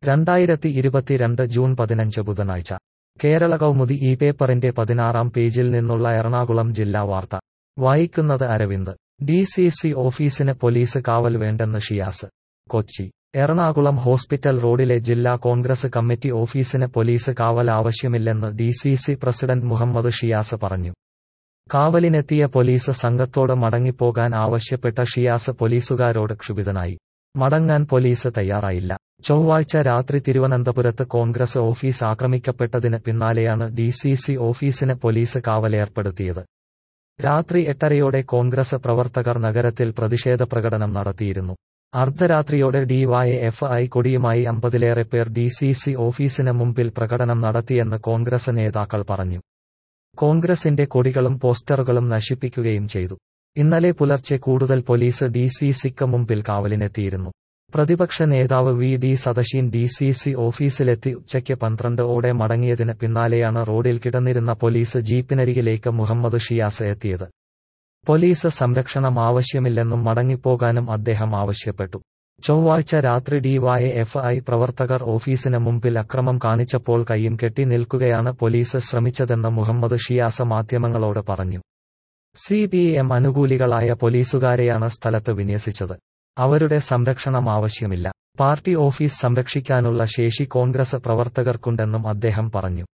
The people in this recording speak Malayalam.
രണ്ടായിരത്തി ഇരുപത്തിരണ്ട് ജൂൺ പതിനഞ്ച് ബുധനാഴ്ച കേരള കൗമുദി ഈ പേപ്പറിന്റെ പതിനാറാം പേജിൽ നിന്നുള്ള എറണാകുളം ജില്ലാ വാർത്ത വായിക്കുന്നത് അരവിന്ദ് ഡി സി സി ഓഫീസിന് പോലീസ് കാവൽ വേണ്ടെന്ന് ഷിയാസ് കൊച്ചി എറണാകുളം ഹോസ്പിറ്റൽ റോഡിലെ ജില്ലാ കോൺഗ്രസ് കമ്മിറ്റി ഓഫീസിന് പോലീസ് കാവൽ ആവശ്യമില്ലെന്ന് D C C president Muhammad Shiyas പറഞ്ഞു കാവലിനെത്തിയ പോലീസ് സംഘത്തോട് മടങ്ങിപ്പോകാൻ ആവശ്യപ്പെട്ട ഷിയാസ് പോലീസുകാരോട് ക്ഷുഭിതനായി മടങ്ങാൻ പോലീസ് തയ്യാറായില്ല ചൊവ്വാഴ്ച രാത്രി തിരുവനന്തപുരത്ത് കോൺഗ്രസ് ഓഫീസ് ആക്രമിക്കപ്പെട്ടതിന് പിന്നാലെയാണ് ഡി സി സി ഓഫീസിന് പോലീസ് കാവലേർപ്പെടുത്തിയത് രാത്രി എട്ടരയോടെ കോൺഗ്രസ് പ്രവർത്തകർ നഗരത്തിൽ പ്രതിഷേധ പ്രകടനം നടത്തിയിരുന്നു അർദ്ധരാത്രിയോടെ ഡിവൈഎഫ് ഐ കൊടിയുമായി അമ്പതിലേറെ പേർ ഡി സി സി ഓഫീസിന് മുമ്പിൽ പ്രകടനം നടത്തിയെന്ന് കോൺഗ്രസ് നേതാക്കൾ പറഞ്ഞു കോൺഗ്രസിന്റെ കൊടികളും പോസ്റ്ററുകളും നശിപ്പിക്കുകയും ചെയ്തു ഇന്നലെ പുലർച്ചെ കൂടുതൽ പോലീസ് ഡി സി സിക്ക് മുമ്പിൽ കാവലിനെത്തിയിരുന്നു പ്രതിപക്ഷ നേതാവ് V D Satheesan D C C ഓഫീസിലെത്തി ഉച്ചയ്ക്ക് പന്ത്രണ്ട് ഓടെ മടങ്ങിയതിന് പിന്നാലെയാണ് റോഡിൽ കിടന്നിരുന്ന പോലീസ് ജീപ്പിനരികിലേക്ക് മുഹമ്മദ് ഷിയാസ് എത്തിയത് പോലീസ് സംരക്ഷണം ആവശ്യമില്ലെന്നും മടങ്ങിപ്പോകാനും അദ്ദേഹം ആവശ്യപ്പെട്ടു ചൊവ്വാഴ്ച രാത്രി ഡിവൈഎഫ് ഐ പ്രവർത്തകർ ഓഫീസിന് മുമ്പിൽ അക്രമം കാണിച്ചപ്പോൾ കൈയും കെട്ടി നിൽക്കുകയാണ് പോലീസ് ശ്രമിച്ചതെന്ന് മുഹമ്മദ് ഷിയാസ് മാധ്യമങ്ങളോട് പറഞ്ഞു സി പി എം അനുകൂലികളായ പോലീസുകാരെയാണ് സ്ഥലത്ത് വിന്യസിച്ചത് അവരുടെ സംരക്ഷണം ആവശ്യമില്ല പാർട്ടി ഓഫീസ് സംരക്ഷിക്കാനുള്ള ശേഷി കോൺഗ്രസ് പ്രവർത്തകർക്കുണ്ടെന്നും അദ്ദേഹം പറഞ്ഞു